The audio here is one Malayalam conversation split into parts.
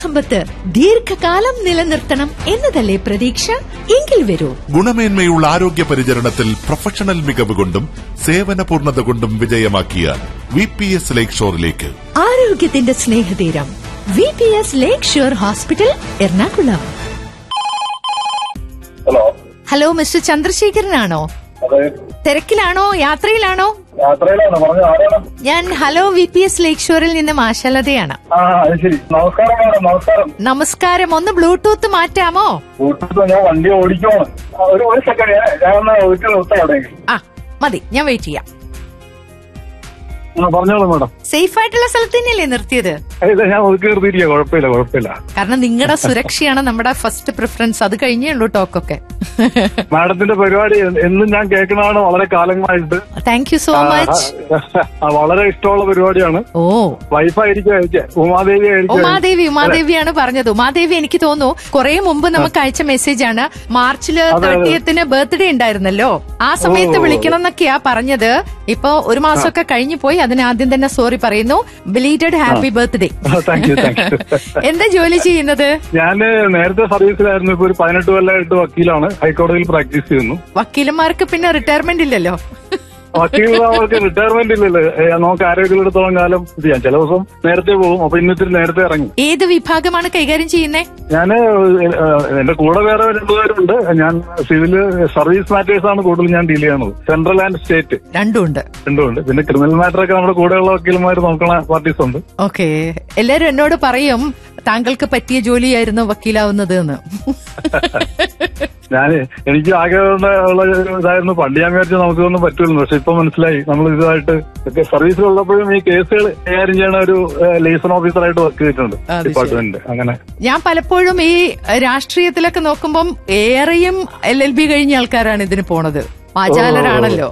സമ്പത്ത് ദീർഘകാലം നിലനിർത്തണം എന്നതല്ലേ പ്രതീക്ഷ എങ്കിൽ വരൂ ഗുണമേന്മയുള്ള ആരോഗ്യ പരിചരണത്തിൽ പ്രൊഫഷണൽ മികവ് കൊണ്ടും സേവന പൂർണ്ണത കൊണ്ടും വിജയമാക്കിയ വി പി എസ് ലേക്ക് ഷോറിലേക്ക് ആരോഗ്യത്തിന്റെ സ്നേഹതീരം V P S lakeshore hospital Ernakulam hello hello mister ചന്ദ്രശേഖരനാണോ അതെ തിരക്കിലാണോ യാത്രയിലാണോ യാത്രയിലാണ് പറഞ്ഞു ആരാണ് ഞാൻ ഹലോ വി പി എസ് ലേക്ക് ഷോറിൽ നിന്ന് മാഷലതയാണ് ആ അത് ശരി നമസ്കാരം മാഡം നമസ്കാരം നമസ്കാരം ഒന്ന് ബ്ലൂടൂത്ത് മാറ്റാമോ വീട്ടിൽ ഞാൻ വണ്ടി ഓടിക്കുവാണ് ആ, ഒരു ഒരു സെക്കൻഡ് ഞാൻ ഒന്ന് വീട്ടിൽ നിർത്താം അവിടെ ആ മതി ഞാൻ വെയിറ്റ് ചെയ്യാം ആ പറഞ്ഞോളൂ മാഡം സേഫ് ആയിട്ടുള്ള സ്ഥലത്ത് തന്നെയല്ലേ നിർത്തിയത് ഇല്ല ഞാൻ ഒതുക്കി നിർത്തിയിരിക്കുക കുഴപ്പമില്ല കുഴപ്പമില്ല കാരണം നിങ്ങളുടെ സുരക്ഷയാണ് നമ്മുടെ ഫസ്റ്റ് പ്രിഫറൻസ് അത് കഴിഞ്ഞേ ഉള്ളൂ ടോക്കൊക്കെ മാഡത്തിന്റെ പരിപാടി എന്നും ഞാൻ കേൾക്കുന്നതാണ് വളരെ കാലങ്ങളായിട്ട് താങ്ക് യു സോ മച്ച് ആ, വളരെ ഇഷ്ടമുള്ള പരിപാടിയാണ് ഓ വൈഫായിരിക്കും അയച്ചേ ഉമാദേവി ആയിരിക്കും ഉമാദേവി ഉമാദേവിയാണ് പറഞ്ഞത് ഉമാദേവി എനിക്ക് തോന്നുന്നു കുറെ മുമ്പ് നമുക്ക് അയച്ച മെസ്സേജ് ആണ് മാർച്ചില് അതെ. തേർട്ടിയത്തിന് ബർത്ത്ഡേ ഉണ്ടായിരുന്നല്ലോ ആ സമയത്ത് ഓ. വിളിക്കണം എന്നൊക്കെയാ പറഞ്ഞത് ഇപ്പൊ ഒരു മാസമൊക്കെ കഴിഞ്ഞു പോയി അതിന് ആദ്യം തന്നെ സോറി പറയുന്നു belated happy birthday thank you thank you എന്താ ജോലി ചെയ്യുന്നത് ഞാൻ നേരത്തെ സർവീസിലായിരുന്നു ഇപ്പൊ ഒരു പതിനെട്ട് കൊല്ലമായിട്ട് വക്കീലാണ് ഹൈക്കോടതിയിൽ പ്രാക്ടീസ് ചെയ്യുന്നു വക്കീലന്മാർക്ക് പിന്നെ റിട്ടയർമെന്റ് ഇല്ലല്ലോ വക്കീലുള്ളവർക്ക് റിട്ടയർമെന്റ് ഇല്ലല്ലോ ഏ, നമുക്ക് ആരോഗ്യമുള്ളിടത്തോളം കാലം ഇത് ചെയ്യാം ചില ദിവസം നേരത്തെ പോകും അപ്പൊ ഇന്ന് ഇത്തിരി നേരത്തെ ഇറങ്ങി ഏത് വിഭാഗമാണ് കൈകാര്യം ചെയ്യുന്നേ ഞാന് ഏ, എന്റെ കൂടെ വേറെ രണ്ടുപേരുണ്ട് ഞാൻ സിവില് സർവീസ് മാറ്റേഴ്സ് ആണ് കൂടുതൽ ഞാൻ ഡീൽ ചെയ്യുന്നത് സെൻട്രൽ ആൻഡ് സ്റ്റേറ്റ് രണ്ടും ഉണ്ട് രണ്ടുമുണ്ട് പിന്നെ ക്രിമിനൽ മാറ്റർ ഒക്കെ നമ്മുടെ കൂടെയുള്ള വക്കീലന്മാർ നോക്കണ പാർട്ടീസ് ഉണ്ട് ഓക്കെ എല്ലാരും എന്നോട് പറയും താങ്കൾക്ക് പറ്റിയ ജോലിയായിരുന്നു വക്കീലാവുന്നത് എന്ന് ഞാൻ എനിക്ക് ആകെ ഉള്ള ഉള്ള ഒരു ഇതായിരുന്നു പണ്ട് ഞാൻ വിചാരിച്ചു നമുക്കൊന്നും പറ്റൂലെന്ന് പക്ഷെ ഇപ്പൊ മനസ്സിലായി നമ്മൾ ഇതായിട്ട് ഒക്കെ സർവീസിലുള്ളപ്പോഴും ഈ കേസുകൾ കൈകാര്യം ചെയ്യണ ഒരു ലേസൺ ഓഫീസറായിട്ട് വർക്ക് ചെയ്തിട്ടുണ്ട് അത് ശരി. ഡിപ്പാർട്ട്മെന്റ് അങ്ങനെ ഞാൻ പലപ്പോഴും ഈ രാഷ്ട്രീയത്തിലൊക്കെ നോക്കുമ്പം ഏറെയും എൽ എൽ ബി കഴിഞ്ഞ ആൾക്കാരാണ് ഇതിന് പോണത് വാചാലരാണല്ലോ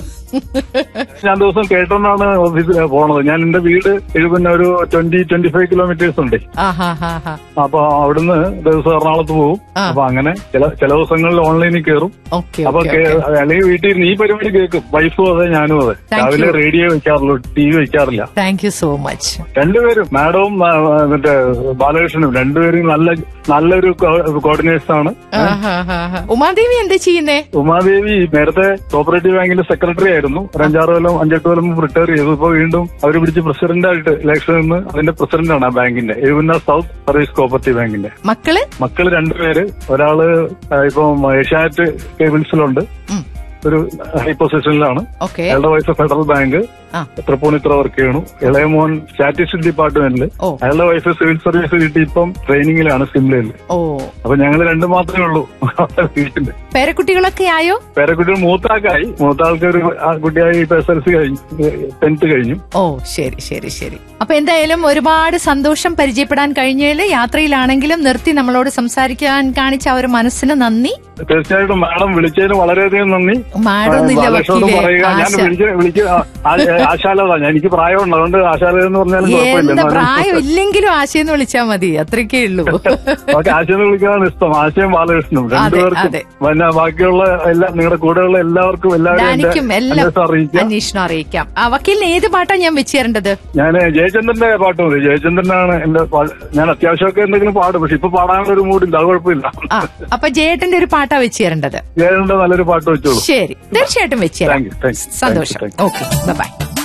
ഞാൻ ദിവസം കേട്ടോണ്ടാണ് ഓഫീസിൽ പോണത് ഞാൻ എന്റെ വീട് ഒരു പിന്നെ ഒരു ട്വന്റി ട്വന്റി ഫൈവ് കിലോമീറ്റേഴ്സ് ഉണ്ട് ആഹാ ഹാ ഹാ അപ്പൊ അവിടുന്ന് ദിവസം എറണാകുളത്ത് പോകും ആ. അപ്പൊ അങ്ങനെ ചില ചില ദിവസങ്ങളിൽ ഓൺലൈനിൽ കയറും ഓക്കെ അപ്പൊ ഓക്കെ കേ- അല്ലെങ്കിൽ വീട്ടിൽ ഇരുന്ന് ഈ പരിപാടി കേൾക്കും വൈഫും അതെ ഞാനും അതെ Thank രാവിലെ you. റേഡിയോ വെക്കാറുള്ളൂ ടി വി വെക്കാറില്ല താങ്ക് യു സോ മച്ച് രണ്ടുപേരും മാഡവും ആ, ആ, മറ്റേ ബാലകൃഷ്ണനും രണ്ടുപേരും നല്ല നല്ലൊരു കോർഡിനേറ്റേഴ്സ് ആണ് ഉമാദേവി എന്താ ചെയ്യുന്നേ ഉമാദേവി നേരത്തെ കോപ്പറേറ്റീവ് ബാങ്കിന്റെ സെക്രട്ടറി ആയിരുന്നു ഒരു അഞ്ചാറ് കൊല്ലം അഞ്ചെട്ട് കൊല്ലം മുമ്പ് റിട്ടയർ ചെയ്തു ഇപ്പൊ വീണ്ടും അവർ പിടിച്ച് പ്രസിഡന്റ് ആയിട്ട് ഇലക്ഷൻ നിന്ന് അതിന്റെ പ്രസിഡന്റ് ആണ് ആ ബാങ്കിന്റെ എഴുപന്ന സൗത്ത് സർവീസ് കോപ്പറേറ്റീവ് ബാങ്കിന്റെ മക്കള് മക്കള് രണ്ടുപേര് ഒരാള് ആ, ഇപ്പം ഏഷ്യാനെറ്റ് കേബിൾസിലുണ്ട് ഉം. ഒരു ഹൈ പൊസിഷനിലാണ് ഓക്കെ അയാളുടെ വയസ്സ് ഫെഡറൽ ബാങ്ക് ആ. തൃപ്പൂണിത്ര വർക്ക് ചെയ്യണു ഇളയമോൻ സ്റ്റാറ്റിസ്റ്റിക്സ് ഡിപ്പാർട്ട്മെന്റിൽ ഓ. അയാളുടെ വയസ്സ് സിവിൽ സർവീസ് കിട്ടി ഇപ്പം ട്രെയിനിങ്ങിലാണ് സിംലയിൽ ഓ അപ്പൊ ഞങ്ങൾ രണ്ടു മാത്രമേ ഉള്ളൂ വീട്ടില് പേരക്കുട്ടികളൊക്കെ ആയോ പേരക്കുട്ടികൾ മൂത്താക്കായി മൂത്താൾക്ക് ഒരു ആ കുട്ടിയായി ഇപ്പൊ എസ് എൽ സി കഴിഞ്ഞു ടെൻത്ത് കഴിഞ്ഞു ഓ ശരി ശരി ശരി അപ്പൊ എന്തായാലും ഒരുപാട് സന്തോഷം പരിചയപ്പെടാൻ കഴിഞ്ഞതിൽ യാത്രയിലാണെങ്കിലും നിർത്തി നമ്മളോട് സംസാരിക്കാൻ കാണിച്ച ആ ഒരു മനസ്സിന് നന്ദി തീർച്ചയായിട്ടും മാഡം വിളിച്ചതിന് വളരെയധികം നന്ദി മാഡമൊന്നുമില്ല ബാലകൃഷ്ണനോട് വക്കീലെ പറയുക ഞാൻ ആശ വിളിച്ച് വിളിച്ച് ആ- ആ- ആശാലത ഞാൻ എനിക്ക് പ്രായമുണ്ട് അതുകൊണ്ട് ആശാലത എന്ന് പറഞ്ഞാലും കുഴപ്പമില്ല എന്താ എന്നാലും- പ്രായം ഇല്ലെങ്കിലും ആശയെന്ന് വിളിച്ചാ മതി അത്രയ്ക്കേ ഉള്ളൂ ഓക്കെ ആശയം വിളിക്കാനാണ് ഇഷ്ടം ആശയം ബാലകൃഷ്ണനും അതെ, രണ്ടുപേർക്കും അതെ. പിന്നെ ബാക്കിയുള്ള എല്ലാ നിങ്ങളുടെ കൂടെയുള്ള എല്ലാവർക്കും എല്ലാവരും എന്റെ ഡാനിക്കും എല്ലാം അന്വേഷണം അറിയിക്കാം അന്വേഷണം അറിയിക്കാം ആ വക്കീലിന് ഏത് പാട്ടാ ഞാൻ വെച്ച് തരേണ്ടത് ഞാൻ ജയചന്ദ്രന്റെ പാട്ട് മതി ജയചന്ദ്രനാണ് എന്റെ പാ- ഞാൻ അത്യാവശ്യമൊക്കെ എന്തെങ്കിലും പാടും പക്ഷെ ഇപ്പൊ പാടാനുള്ള ഒരു മൂഡില്ല അത് കുഴപ്പമില്ല ആ അപ്പൊ ജയേട്ടന്റെ ഒരു പാട്ടാ വെച്ച് തരേണ്ടത് ജയചന്ദ്രന്റെ നല്ലൊരു പാട്ട് വെച്ചോളൂ ശരി തീർച്ചയായിട്ടും വെച്ച് തരാം Thank you, thank you, സന്തോഷം thank you, ഓക്കെ ബൈ